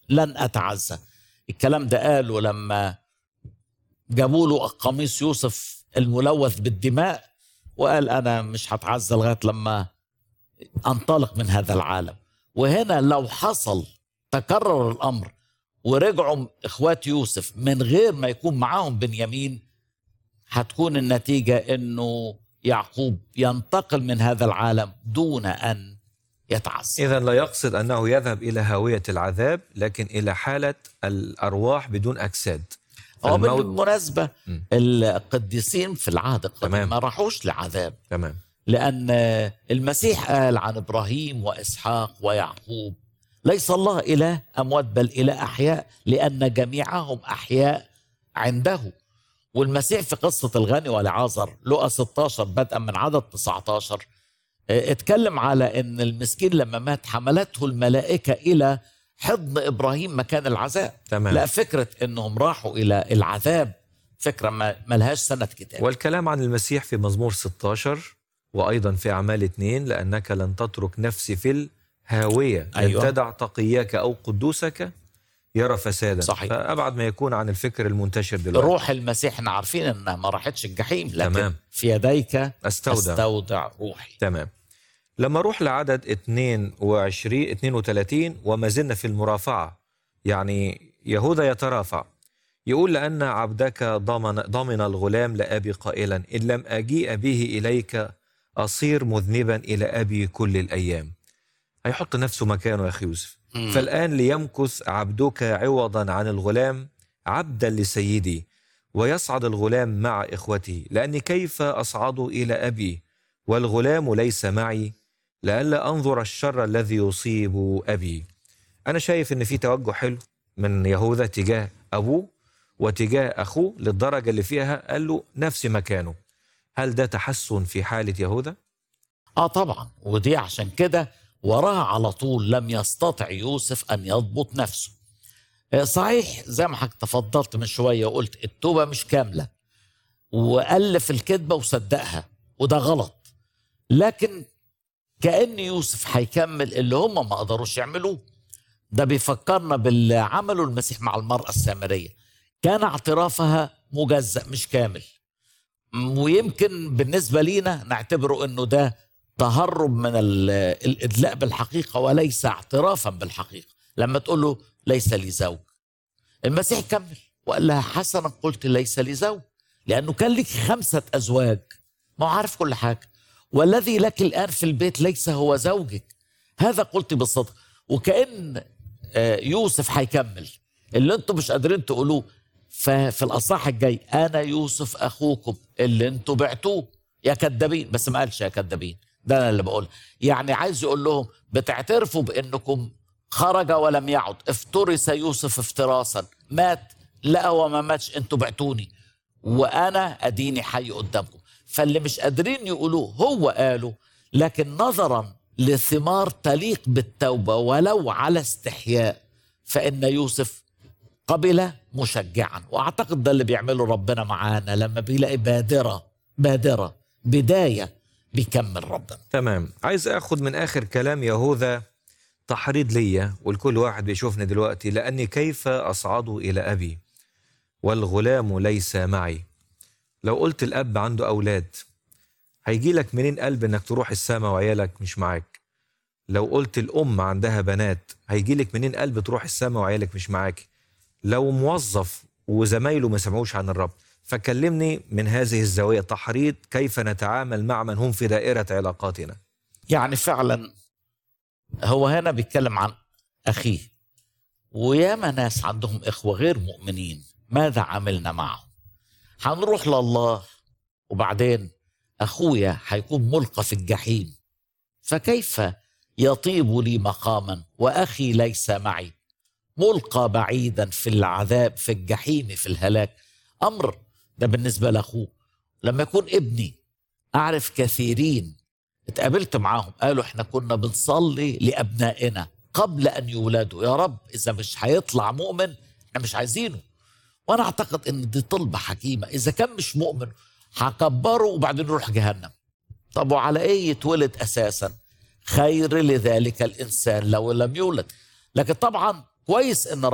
لن اتعزى الكلام ده قاله لما جابوا له قميص يوسف الملوث بالدماء وقال انا مش هتعزى لغايه لما انطلق من هذا العالم وهنا لو حصل تكرر الامر ورجعوا اخوات يوسف من غير ما يكون معاهم بنيامين هتكون النتيجه انه يعقوب ينتقل من هذا العالم دون ان يتعزى إذا لا يقصد أنه يذهب إلى هاوية العذاب لكن إلى حالة الأرواح بدون أجساد هو الموت- بالمناسبه م. القديسين في العهد القديم تمام. ما راحوش لعذاب تمام لأن المسيح قال عن إبراهيم وإسحاق ويعقوب ليس الله إله أموات بل إله أحياء لأن جميعهم أحياء عنده والمسيح في قصة الغني والعازر لقى 16 بدءا من عدد 19 اه، اتكلم على ان المسكين لما مات حملته الملائكة إلى حضن إبراهيم مكان العذاب تمام لا فكرة انهم راحوا إلى العذاب فكرة ما ملهاش سنة كتاب والكلام عن المسيح في مزمور 16 وأيضا في أعمال 2 لأنك لن تترك نفسي في الهاوية أيوة. لن تدع تقياك أو قدوسك يرى فسادا صحيح. فأبعد ما يكون عن الفكر المنتشر دلوقتي روح المسيح احنا عارفين انها ما راحتش الجحيم لكن تمام. في يديك أستودع استودع روحي تمام لما اروح لعدد 22 32 وما زلنا في المرافعه يعني يهوذا يترافع يقول لان عبدك ضمن ضمن الغلام لابي قائلا ان لم اجيء به اليك اصير مذنبا الى ابي كل الايام هيحط نفسه مكانه يا اخي يوسف مم. فالآن ليمكث عبدك عوضا عن الغلام عبدا لسيدي ويصعد الغلام مع إخوته لأني كيف أصعد إلى أبي والغلام ليس معي لئلا أنظر الشر الذي يصيب أبي أنا شايف إن في توجه حلو من يهوذا تجاه أبوه وتجاه أخوه للدرجة اللي فيها قال له نفس مكانه هل ده تحسن في حالة يهوذا؟ اه طبعا ودي عشان كده وراها على طول لم يستطع يوسف ان يضبط نفسه آه، صحيح زي ما حضرتك تفضلت من شويه وقلت التوبه مش كامله والف الكذبه وصدقها وده غلط لكن كان يوسف هيكمل اللي هم ما قدروش يعملوه ده بيفكرنا باللي عمله المسيح مع المراه السامريه كان اعترافها مجزأ مش كامل ويمكن بالنسبه لينا نعتبره انه ده تهرب من ال- الادلاء بالحقيقه وليس اعترافا بالحقيقه لما تقول له ليس لي زوج المسيح كمل وقال لها حسنا قلت ليس لي زوج لانه كان لك خمسه ازواج ما هو عارف كل حاجه والذي لك الان في البيت ليس هو زوجك هذا قلت بالصدق وكان آه، يوسف هيكمل اللي انتم مش قادرين تقولوه ففي الاصح الجاي انا يوسف اخوكم اللي انتم بعتوه يا كدابين بس ما قالش يا كدابين ده انا اللي بقول يعني عايز يقول لهم بتعترفوا بانكم خرج ولم يعد افترس يوسف افتراسا مات لا هو ما ماتش انتوا بعتوني وانا اديني حي قدامكم فاللي مش قادرين يقولوه هو قالوا لكن نظرا لثمار تليق بالتوبه ولو على استحياء فان يوسف قبل مشجعا واعتقد ده اللي بيعمله ربنا معانا لما بيلاقي بادره بادره بدايه بيكمل ربنا تمام عايز اخد من اخر كلام يهوذا تحريض ليا ولكل واحد بيشوفني دلوقتي لاني كيف اصعد الى ابي والغلام ليس معي لو قلت الاب عنده اولاد هيجي لك منين قلب انك تروح السما وعيالك مش معاك لو قلت الام عندها بنات هيجي لك منين قلب تروح السما وعيالك مش معاك لو موظف وزمايله ما سمعوش عن الرب فكلمني من هذه الزاويه تحريض كيف نتعامل مع من هم في دائره علاقاتنا يعني فعلا هو هنا بيتكلم عن اخيه وياما ناس عندهم اخوه غير مؤمنين ماذا عملنا معهم هنروح لله وبعدين اخويا هيكون ملقى في الجحيم فكيف يطيب لي مقاما واخي ليس معي ملقى بعيدا في العذاب في الجحيم في الهلاك امر ده بالنسبه لاخوه لما يكون ابني اعرف كثيرين اتقابلت معاهم قالوا احنا كنا بنصلي لابنائنا قبل ان يولدوا يا رب اذا مش هيطلع مؤمن احنا مش عايزينه وانا اعتقد ان دي طلبه حكيمه اذا كان مش مؤمن هكبره وبعدين يروح جهنم طب وعلى ايه يتولد اساسا خير لذلك الانسان لو لم يولد لكن طبعا كويس ان